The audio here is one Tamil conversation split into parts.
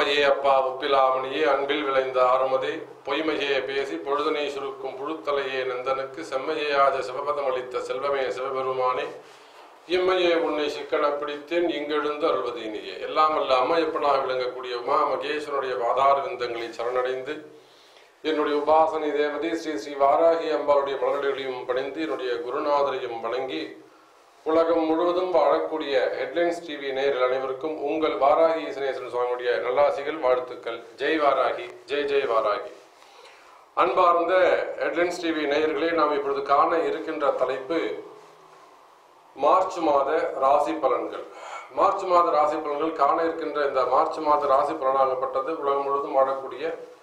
அம்மையே அப்பா ஒப்பிலாமணியே அன்பில் விளைந்த ஆறுமதே பொய்மையே பேசி பொழுதனை சுருக்கும் புழுத்தலையே நந்தனுக்கு செம்மையே ஆஜ சிவபதம் அளித்த செல்வமே சிவபெருமானே இம்மையே உன்னை சிக்கன பிடித்தேன் இங்கெழுந்து அருள்வதீனியே எல்லாம் அல்ல அம்மையப்பனாக விளங்கக்கூடிய உமா மகேஸ்வரனுடைய பாதார விந்தங்களை சரணடைந்து என்னுடைய உபாசனை தேவதை ஸ்ரீ ஸ்ரீ வாராகி அம்பாளுடைய மலர்களையும் பணிந்து என்னுடைய குருநாதரையும் வணங்கி உலகம் முழுவதும் வாழக்கூடிய ஹெட்லைன்ஸ் டிவி நேயர்கள் அனைவருக்கும் உங்கள் வாராகி இசனேஸ்வரன் சுவாமியுடைய நல்லாசிகள் வாழ்த்துக்கள் ஜெய் வாராகி ஜெய் ஜெய் வாராகி அன்பார்ந்த ஹெட்லைன்ஸ் டிவி நேயர்களே நாம் இப்பொழுது காண இருக்கின்ற தலைப்பு மார்ச் மாத ராசி பலன்கள் மார்ச் மாத ராசி பலன்கள் காண இருக்கின்ற இந்த மார்ச் மாத ராசி பலனாகப்பட்டது உலகம் முழுவதும் வாழக்கூடிய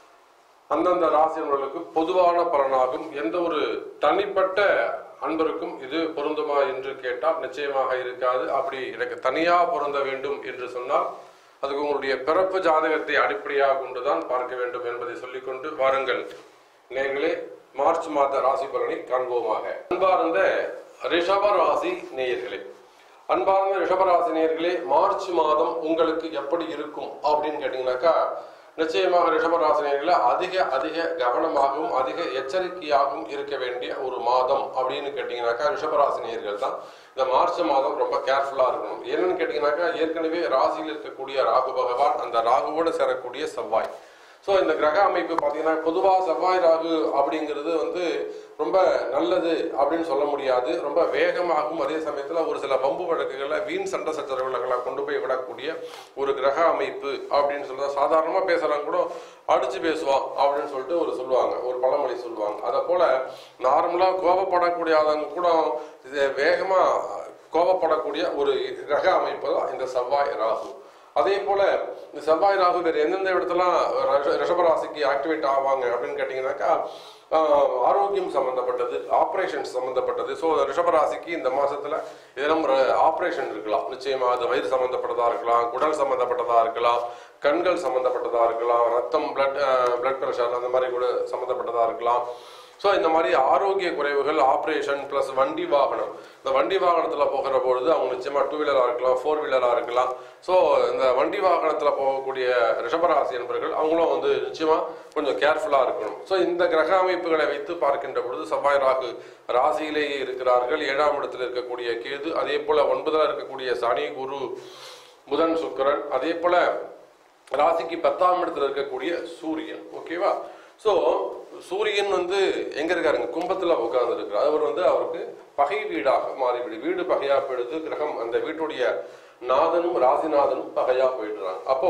அந்தந்த ராசினர்களுக்கு பொதுவான பலனாகும் எந்த ஒரு தனிப்பட்ட அன்பருக்கும் இது பொருந்துமா என்று கேட்டால் நிச்சயமாக இருக்காது அப்படி எனக்கு தனியா பொருந்த வேண்டும் என்று சொன்னால் அதுக்கு உங்களுடைய பிறப்பு ஜாதகத்தை அடிப்படையாக கொண்டுதான் பார்க்க வேண்டும் என்பதை சொல்லிக்கொண்டு வாருங்கள் நேர்களே மார்ச் மாத ராசி பலனை காண்போமாக அன்பார்ந்த ரிஷப ராசி நேயர்களே அன்பார்ந்த ரிஷபராசி நேயர்களே மார்ச் மாதம் உங்களுக்கு எப்படி இருக்கும் அப்படின்னு கேட்டீங்கன்னாக்கா நிச்சயமாக ரிஷபராசினியர்கள் அதிக அதிக கவனமாகவும் அதிக எச்சரிக்கையாகவும் இருக்க வேண்டிய ஒரு மாதம் அப்படின்னு கேட்டீங்கன்னாக்கா ரிஷபராசினியர்கள் தான் இந்த மார்ச் மாதம் ரொம்ப கேர்ஃபுல்லா இருக்கணும் என்னன்னு கேட்டீங்கன்னாக்கா ஏற்கனவே ராசியில் இருக்கக்கூடிய ராகு பகவான் அந்த ராகுவோடு சேரக்கூடிய செவ்வாய் ஸோ இந்த கிரக அமைப்பு பார்த்தீங்கன்னா பொதுவாக செவ்வாய் ராகு அப்படிங்கிறது வந்து ரொம்ப நல்லது அப்படின்னு சொல்ல முடியாது ரொம்ப வேகமாகவும் அதே சமயத்தில் ஒரு சில வம்பு வழக்குகளை வீண் சண்டை சச்சரவுகளை கொண்டு போய் விடக்கூடிய ஒரு கிரக அமைப்பு அப்படின்னு சொல்ல சாதாரணமாக பேசுகிறவங்க கூட அடிச்சு பேசுவான் அப்படின்னு சொல்லிட்டு ஒரு சொல்லுவாங்க ஒரு பழமொழி சொல்லுவாங்க அதை போல நார்மலாக கோபப்படக்கூடிய ஆளுங்க கூட இது வேகமாக கோபப்படக்கூடிய ஒரு கிரக அமைப்பு தான் இந்த செவ்வாய் ராகு அதே போல இந்த செவ்வாய் ராகு வேறு எந்தெந்த இடத்துலாம் ரிஷ- ரிஷபராசிக்கு ஆக்டிவேட் ஆவாங்க அப்படின்னு கேட்டிங்கனாக்கா ஆஹ், ஆரோக்கியம் சம்பந்தப்பட்டது ஆப்ரேஷன்ஸ் சம்பந்தப்பட்டது ஸோ ரிஷபராசிக்கு இந்த மாசத்துல இதெல்லாம் ஆப்ரேஷன் இருக்கலாம் நிச்சயமா அது வயிறு சம்பந்தப்பட்டதா இருக்கலாம் குடல் சம்பந்தப்பட்டதா இருக்கலாம் கண்கள் சம்பந்தப்பட்டதா இருக்கலாம் ரத்தம் பிளட் பிளட் ப்ரெஷர் அந்த மாதிரி கூட சம்பந்தப்பட்டதா இருக்கலாம் ஸோ இந்த மாதிரி ஆரோக்கிய குறைவுகள் ஆப்ரேஷன் ப்ளஸ் வண்டி வாகனம் இந்த வண்டி வாகனத்தில் போகிற பொழுது அவங்க நிச்சயமாக டூ வீலராக இருக்கலாம் ஃபோர் வீலராக இருக்கலாம் ஸோ இந்த வண்டி வாகனத்தில் போகக்கூடிய ரிஷபராசி என்பர்கள் அவங்களும் வந்து நிச்சயமாக கொஞ்சம் கேர்ஃபுல்லாக இருக்கணும் ஸோ இந்த கிரக அமைப்புகளை வைத்து பார்க்கின்ற பொழுது செவ்வாய் ராகு ராசியிலேயே இருக்கிறார்கள் ஏழாம் இடத்தில் இருக்கக்கூடிய கேது அதே போல் ஒன்பதில் இருக்கக்கூடிய சனி குரு புதன் சுக்கிரன் அதே போல ராசிக்கு பத்தாம் இடத்துல இருக்கக்கூடிய சூரியன் ஓகேவா ஸோ சூரியன் வந்து எங்க இருக்காருங்க கும்பத்துல உட்கார்ந்து இருக்கிறார் அவர் வந்து அவருக்கு பகை வீடாக மாறிவிடு வீடு பகையா போயிடுது கிரகம் அந்த வீட்டுடைய நாதனும் ராசிநாதனும் பகையா போயிடுறாங்க அப்போ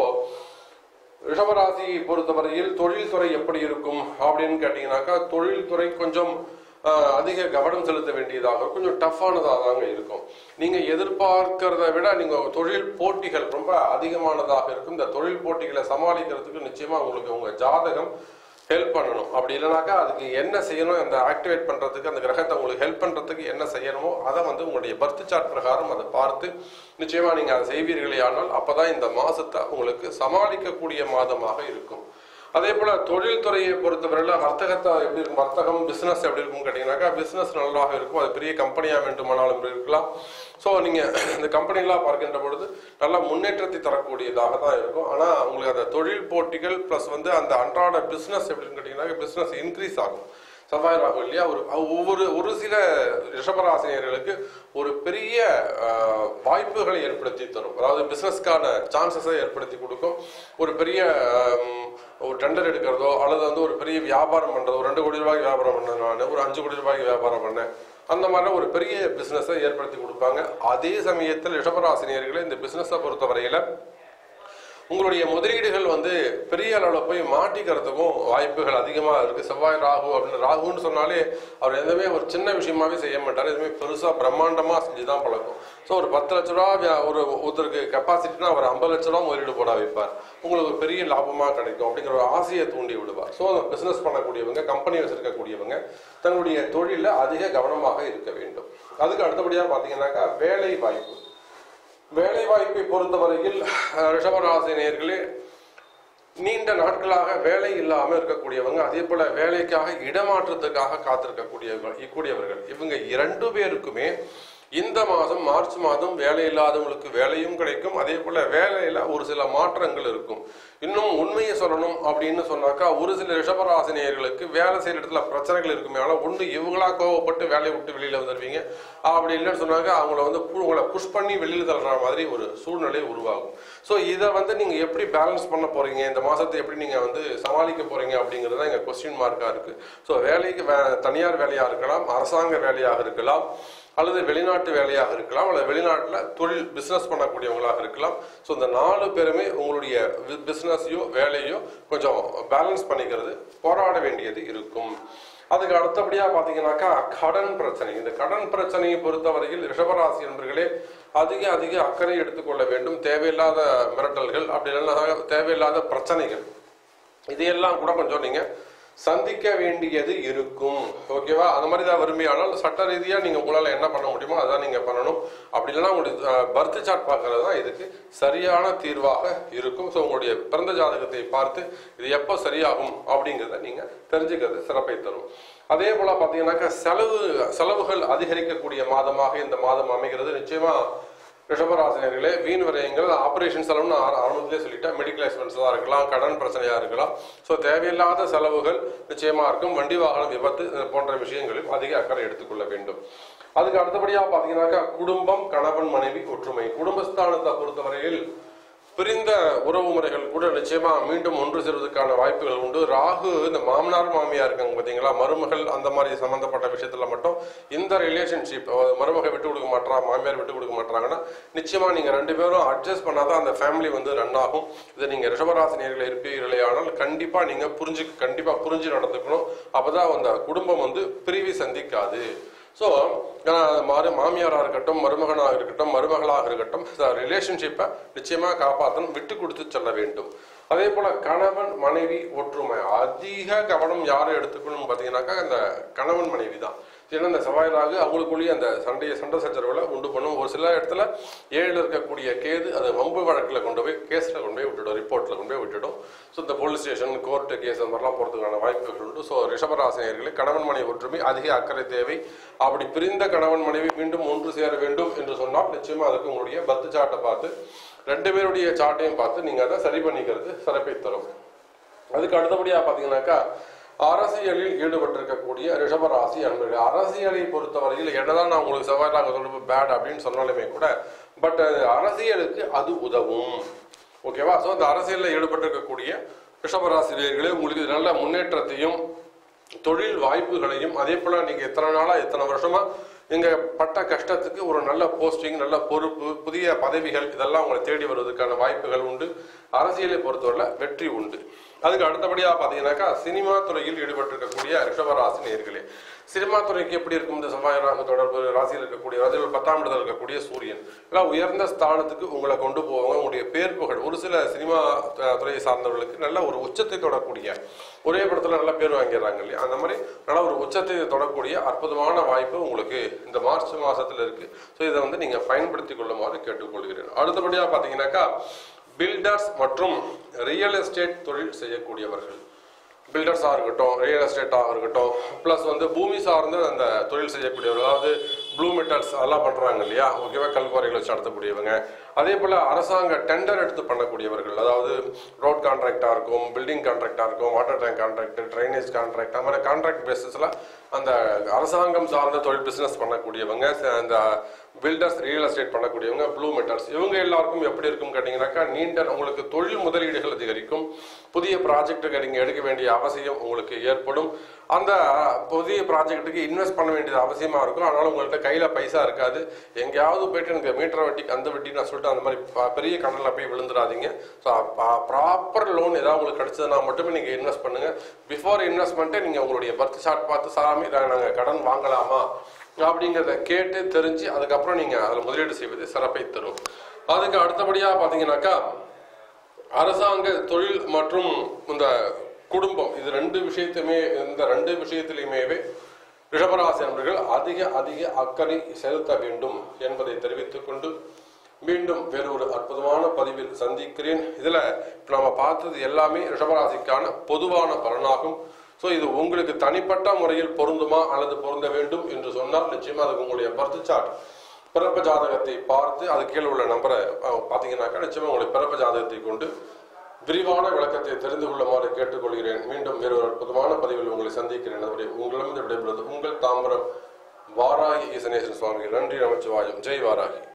ரிஷபராசியை பொறுத்தவரையில் தொழில்துறை எப்படி இருக்கும் அப்படின்னு கேட்டீங்கன்னாக்கா தொழில்துறை கொஞ்சம் ஆஹ், அதிக கவனம் செலுத்த வேண்டியதாக இருக்கும். கொஞ்சம் டஃப்பானதாக தாங்க இருக்கும் நீங்க எதிர்பார்க்கிறத விட நீங்க தொழில் போட்டிகள் ரொம்ப அதிகமானதாக இருக்கும் இந்த தொழில் போட்டிகளை சமாளிக்கிறதுக்கு நிச்சயமா உங்களுக்கு உங்க ஜாதகம் ஹெல்ப் பண்ணணும் அப்படி இல்லைனாக்கா அதுக்கு என்ன செய்யணும் அந்த ஆக்டிவேட் பண்றதுக்கு அந்த கிரகத்தை உங்களுக்கு ஹெல்ப் பண்றதுக்கு என்ன செய்யணுமோ அதை வந்து உங்களுடைய பர்த் சார்ட் பிரகாரம் அதை பார்த்து நிச்சயமா நீங்க அதை செய்வீர்களே ஆனால் அப்பதான் இந்த மாசத்தை உங்களுக்கு சமாளிக்கக்கூடிய மாதமாக இருக்கும் அதே போல தொழில்துறையை பொறுத்தவரையில வர்த்தகத்தை எப்படி இருக்கும் வர்த்தகம் பிசினஸ் எப்படி இருக்கும் கேட்டீங்கன்னாக்கா பிசினஸ் நல்லாக இருக்கும் அது பெரிய கம்பெனியா வேண்டுமானாலும் இருக்கலாம் ஸோ நீங்க இந்த கம்பெனிலாம் பார்க்கின்ற பொழுது நல்ல முன்னேற்றத்தை தரக்கூடியதாக தான் இருக்கும் ஆனா உங்களுக்கு அந்த தொழில் போட்டிகள் ப்ளஸ் வந்து அந்த அன்றாட பிசினஸ் எப்படின்னு கேட்டீங்கன்னா பிசினஸ் இன்க்ரீஸ் ஆகும் செவ்வாய் ராகு இல்லையா ஒரு ஒவ்வொரு ஒரு சில ரிஷபராசினியர்களுக்கு ஒரு பெரிய ஆஹ், வாய்ப்புகளை ஏற்படுத்தி தரும் அதாவது பிசினஸ்க்கான சான்சஸை ஏற்படுத்தி கொடுக்கும் ஒரு பெரிய ஆம், ஒரு டெண்டர் எடுக்கிறதோ அல்லது வந்து ஒரு பெரிய வியாபாரம் பண்றதோ ஒரு ரெண்டு கோடி ரூபாய்க்கு வியாபாரம் பண்ணேன் நான் ஒரு அஞ்சு கோடி ரூபாய்க்கு வியாபாரம் பண்ணேன் அந்த மாதிரி ஒரு பெரிய பிசினஸை ஏற்படுத்தி கொடுப்பாங்க அதே சமயத்தில் ரிஷபராசினியர்களை இந்த பிசினஸை பொறுத்தவரையில உங்களுடைய முதலீடுகள் வந்து பெரிய அளவில் போய் மாட்டிக்கிறதுக்கும் வாய்ப்புகள் அதிகமாக இருக்கு செவ்வாய் ராகு அப்படின்னு ராகுன்னு சொன்னாலே அவர் எதுவுமே ஒரு சின்ன விஷயமாவே செய்ய மாட்டார் எதுவுமே பெருசாக பிரம்மாண்டமாக செஞ்சு தான் பழக்கம் ஸோ ஒரு பத்து லட்ச ரூபா வியா- ஒரு ஒருத்தருக்கு கெப்பாசிட்டினா அவர் ஐம்பது லட்ச ரூபா முதலீடு போட வைப்பார் உங்களுக்கு ஒரு பெரிய லாபமாக கிடைக்கும் அப்படிங்கிற ஒரு ஆசையை தூண்டி விடுவார் ஸோ பிஸ்னஸ் பண்ணக்கூடியவங்க கம்பெனி வச்சிருக்கக்கூடியவங்க தங்களுடைய தொழிலில் அதிக கவனமாக இருக்க வேண்டும் அதுக்கு அடுத்தபடியாக பார்த்தீங்கன்னாக்கா வேலை வாய்ப்பு வேலை வாய்ப்பை பொறுத்தவரையில் அஹ், ரிஷபராசி நேயர்களே நீண்ட நாட்களாக வேலை இல்லாம இருக்கக்கூடியவங்க அதே போல வேலைக்காக இடமாற்றத்துக்காக காத்திருக்கக்கூடியவர்கள் கூடியவர்கள் இவங்க இரண்டு பேருக்குமே இந்த மாதம் மார்ச் மாதம் வேலை இல்லாதவங்களுக்கு வேலையும் கிடைக்கும் அதே போல வேலையில ஒரு சில மாற்றங்கள் இருக்கும் இன்னும் உண்மையை சொல்லணும் அப்படின்னு சொன்னாக்கா ஒரு சில ரிஷபராசினியர்களுக்கு வேலை செய்யற இடத்துல பிரச்சனைகள் இருக்குமே ஆனால் ஒன்று இவங்களா கோவப்பட்டு வேலையை விட்டு வெளியில வந்துடுவீங்க அப்படி இல்லைன்னு சொன்னாக்க அவங்கள வந்து பு- உங்களை புஷ் பண்ணி வெளியில தள்ளுற மாதிரி ஒரு சூழ்நிலை உருவாகும் ஸோ இதை வந்து நீங்க எப்படி பேலன்ஸ் பண்ண போறீங்க இந்த மாசத்தை எப்படி நீங்க வந்து சமாளிக்க போறீங்க அப்படிங்கிறது தான் எங்க கொஸ்டின் மார்க்கா இருக்கு ஸோ வேலைக்கு வே- தனியார் வேலையா இருக்கலாம் அரசாங்க வேலையாக இருக்கலாம் அல்லது வெளிநாட்டு வேலையாக இருக்கலாம் அல்லது வெளிநாட்டில் தொழில் பிஸ்னஸ் பண்ணக்கூடியவங்களாக இருக்கலாம் ஸோ இந்த நாலு பேருமே உங்களுடைய பிஸ்னஸையோ வேலையோ கொஞ்சம் பேலன்ஸ் பண்ணிக்கிறது போராட வேண்டியது இருக்கும் அதுக்கு அடுத்தபடியாக பார்த்தீங்கன்னாக்கா கடன் பிரச்சனை இந்த கடன் பிரச்சனையை பொறுத்தவரையில் ரிஷபராசி என்பர்களே அதிக அதிக அக்கறை எடுத்துக்கொள்ள வேண்டும் தேவையில்லாத மிரட்டல்கள் அப்படி இல்லைன்னா தேவையில்லாத பிரச்சனைகள் இதையெல்லாம் கூட கொஞ்சம் நீங்க சந்திக்க வேண்டியது இருக்கும் ஓகேவா அந்த மாதிரி தான் விரும்பியானால் சட்ட ரீதியா நீங்க உங்களால என்ன பண்ண முடியுமோ அதான் நீங்க பண்ணணும் அப்படி இல்லைன்னா உங்களுடைய பர்த் சார்ட் பார்க்கறது தான் இதுக்கு சரியான தீர்வாக இருக்கும் ஸோ உங்களுடைய பிறந்த ஜாதகத்தை பார்த்து இது எப்போ சரியாகும் அப்படிங்கிறத நீங்க தெரிஞ்சுக்கிறது சிறப்பை தரும் அதே போல பார்த்தீங்கன்னாக்கா செலவு செலவுகள் அதிகரிக்கக்கூடிய மாதமாக இந்த மாதம் அமைகிறது நிச்சயமா ரிஷபராசினியர்களே வீண் விரயங்கள் ஆபரேஷன் செலவுன்னு நான் ஆர- ஆரம்பத்திலே சொல்லிட்டேன் மெடிக்கல் எக்ஸ்பென்ஸாக இருக்கலாம் கடன் பிரச்சனையாக இருக்கலாம் ஸோ தேவையில்லாத செலவுகள் நிச்சயமாக இருக்கும் வண்டி வாகனம் விபத்து இது போன்ற விஷயங்களில் அதிக அக்கறை எடுத்துக்கொள்ள வேண்டும் அதுக்கு அடுத்தபடியாக பார்த்தீங்கன்னாக்கா குடும்பம் கணவன் மனைவி ஒற்றுமை குடும்பஸ்தானத்தை பொறுத்தவரையில் பிரிந்த உறவு முறைகள் கூட நிச்சயமா மீண்டும் ஒன்று சேர்வதற்கான வாய்ப்புகள் உண்டு ராகு இந்த மாமனார் மாமியார் இருக்காங்க பாத்தீங்களா மருமகள் அந்த மாதிரி சம்பந்தப்பட்ட விஷயத்துல மட்டும் இந்த ரிலேஷன்ஷிப் மருமகள் விட்டு கொடுக்க மாட்டா மாமியார் விட்டு கொடுக்க மாட்டாங்கன்னா நிச்சயமா நீங்க ரெண்டு பேரும் அட்ஜஸ்ட் பண்ணாதான் அந்த ஃபேமிலி வந்து ரன் ஆகும் இது நீங்க ரிஷபராசினியர்கள் இருப்பீர்களே ஆனால் கண்டிப்பா நீங்க புரிஞ்சு கண்டிப்பா புரிஞ்சு நடந்துக்கணும் அப்பதான் அந்த குடும்பம் வந்து பிரிவி சந்திக்காது ஸோ மாறு மாமியாராக இருக்கட்டும் மருமகனாக இருக்கட்டும் மருமகளாக இருக்கட்டும் ரிலேஷன்ஷிப்பை நிச்சயமாக காப்பாற்றணும் விட்டு கொடுத்து செல்ல வேண்டும் அதே போல கணவன் மனைவி ஒற்றுமை அதிக கவனம் யாரை எடுத்துக்கணும் பார்த்தீங்கன்னாக்கா இந்த கணவன் மனைவி தான் ஏன்னா இந்த செவ்வாயிலாக அவங்களுக்குள்ளேயே அந்த சண்டையை சண்டை சச்சரவுகளை உண்டு பண்ணும் ஒரு சில இடத்துல ஏழில் இருக்கக்கூடிய கேது அதை வம்பு வழக்கில் கொண்டு போய் கேஸில் கொண்டு போய் விட்டுடும் ரிப்போர்ட்டில் கொண்டு போய் விட்டுடும் ஸோ இந்த போலீஸ் ஸ்டேஷன் கோர்ட்டு கேஸ் அந்த மாதிரிலாம் போகிறதுக்கான வாய்ப்புகள் உண்டு ஸோ ரிஷபராசினியர்களே கணவன் மனைவி ஒற்றுமை அதிக அக்கறை தேவை அப்படி பிரிந்த கணவன் மனைவி மீண்டும் ஒன்று சேர வேண்டும் என்று சொன்னால் நிச்சயமா அதுக்கு உங்களுடைய பத்து சாட்டை பார்த்து ரெண்டு பேருடைய சாட்டையும் பார்த்து நீங்க அதை சரி பண்ணிக்கிறது சிறப்பை தரும் அதுக்கு அடுத்தபடியா பாத்தீங்கன்னாக்கா அரசியலில் ஈடுபட்டிருக்கக்கூடிய ரிஷபராசி அன்பர்கள் அரசியலை பொறுத்தவரையில் என்னதான் நான் உங்களுக்கு செவ்வாய்லாக தொடர்பு பேட் அப்படின்னு சொன்னாலுமே கூட பட் அரசியலுக்கு அது உதவும் ஓகேவா ஸோ அந்த அரசியலில் ஈடுபட்டிருக்கக்கூடிய ரிஷபராசிரியர்களே உங்களுக்கு நல்ல முன்னேற்றத்தையும் தொழில் வாய்ப்புகளையும் அதே போல நீங்க எத்தனை நாளா எத்தனை வருஷமா நீங்க பட்ட கஷ்டத்துக்கு ஒரு நல்ல போஸ்டிங் நல்ல பொறுப்பு புதிய பதவிகள் இதெல்லாம் உங்களை தேடி வருவதற்கான வாய்ப்புகள் உண்டு அரசியலை பொறுத்தவரை வெற்றி உண்டு அதுக்கு அடுத்தபடியா பாத்தீங்கன்னாக்கா சினிமா துறையில் ஈடுபட்டிருக்கக்கூடிய ரிஷபராசி நேர்களே சினிமா துறைக்கு எப்படி இருக்கும் இந்த செவ்வாய் ராகு தொடர்பு ராசியில் இருக்கக்கூடிய ராசியில் பத்தாம் இடத்துல இருக்கக்கூடிய சூரியன் எல்லாம் உயர்ந்த ஸ்தானத்துக்கு உங்களை கொண்டு போவாங்க உங்களுடைய பேர் புகழ் ஒரு சில சினிமா அஹ், துறையை சார்ந்தவர்களுக்கு நல்ல ஒரு உச்சத்தை தொடக்கூடிய ஒரே படத்துல நல்ல பேர் வாங்கிடுறாங்க இல்லையா அந்த மாதிரி நல்ல ஒரு உச்சத்தை தொடக்கூடிய அற்புதமான வாய்ப்பு உங்களுக்கு இந்த மார்ச் மாசத்துல இருக்கு ஸோ இதை வந்து நீங்க பயன்படுத்திக் கொள்ளுமாறு கேட்டுக்கொள்கிறேன் அடுத்தபடியா பாத்தீங்கன்னாக்கா பில்டர்ஸ் மற்றும் ரியல் எஸ்டேட் தொழில் செய்யக்கூடியவர்கள் பில்டர்ஸாக இருக்கட்டும் ரியல் எஸ்டேட்டாக இருக்கட்டும் ப்ளஸ் வந்து பூமி சார்ந்து அந்த தொழில் செய்யக்கூடியவர்கள் அதாவது ப்ளூ மெட்டல்ஸ் அதெல்லாம் பண்ணுறாங்க இல்லையா ஓகேவா கல்குவாரிகளை வச்சு நடத்தக்கூடியவங்க அதே போல் அரசாங்க டெண்டர் எடுத்து பண்ணக்கூடியவர்கள் அதாவது ரோட் கான்ட்ராக்டாக இருக்கும் பில்டிங் கான்ட்ராக்டாக இருக்கும் water tank contract drainage contract அந்த மாதிரி கான்ட்ராக்ட் பேசிஸில் அந்த அரசாங்கம் சார்ந்த தொழில் பிஸ்னஸ் பண்ணக்கூடியவங்க ச- அந்த பில்டர்ஸ் ரியல் எஸ்டேட் பண்ணக்கூடியவங்க ப்ளூ மெட்டல்ஸ் இவங்க எல்லாருக்கும் எப்படி இருக்கும் கேட்டிங்கனாக்கா நீண்ட உங்களுக்கு தொழில் முதலீடுகள் அதிகரிக்கும் புதிய ப்ராஜெக்ட்டுக்கு நீங்கள் எடுக்க வேண்டிய அவசியம் உங்களுக்கு ஏற்படும் அந்த புதிய ப்ராஜெக்ட்டுக்கு இன்வெஸ்ட் பண்ண வேண்டியது அவசியமா இருக்கும் ஆனாலும் உங்கள்கிட்ட கையில பைசா இருக்காது எங்கேயாவது போயிட்டு எனக்கு மீட்டர் வட்டி அந்த வட்டி நான் சொல்லிட்டு அந்த மாதிரி ப- பெரிய கடனில் போய் விழுந்துடாதீங்க ஸோ ப்ராப்பர் லோன் ஏதாவது உங்களுக்கு கிடைச்சதுன்னா மட்டுமே நீங்க இன்வெஸ்ட் பண்ணுங்க பிஃபோர் இன்வெஸ்ட்மெண்ட்டே நீங்க உங்களுடைய பர்த் சார்ட் பார்த்து சாமி நாங்கள் கடன் வாங்கலாமா அப்படிங்கிறத கேட்டு தெரிஞ்சு அதுக்கப்புறம் நீங்க அதில் முதலீடு செய்வது சிறப்பை தரும் அதுக்கு அடுத்தபடியா பார்த்தீங்கன்னாக்கா அரசாங்க தொழில் மற்றும் இந்த குடும்பம் இது ரெண்டு விஷயத்தையுமே இந்த ரெண்டு விஷயத்திலையுமே ரிஷபராசி நண்பர்கள் அதிக அதிக அக்கறை செலுத்த வேண்டும் என்பதை தெரிவித்துக் கொண்டு மீண்டும் வேறொரு அற்புதமான பதிவில் சந்திக்கிறேன் இதுல இப்ப நாம பார்த்தது எல்லாமே ரிஷபராசிக்கான பொதுவான பலனாகும் ஸோ இது உங்களுக்கு தனிப்பட்ட முறையில் பொருந்துமா அல்லது பொருந்த வேண்டும் என்று சொன்னால் நிச்சயமா அதுக்கு உங்களுடைய பர்த் சார்ட் பிறப்பு ஜாதகத்தை பார்த்து அது கீழே உள்ள நம்பரை அஹ், பார்த்தீங்கன்னாக்கா நிச்சயமா உங்களுடைய பிறப்பு ஜாதகத்தை கொண்டு விரிவான விளக்கத்தை தெரிந்து கொள்ளுமாறு கேட்டுக்கொள்கிறேன் மீண்டும் வேறு ஒரு அற்புதமான பதிவில் உங்களை சந்திக்கிறேன் அதுவரை உங்களிடமிருந்து விடைபெறுவது உங்கள் தாம்பரம் வாராகி ஈசனேஸ்வரன் சுவாமி நன்றி நமச்சிவாயம் ஜெய் வாராகி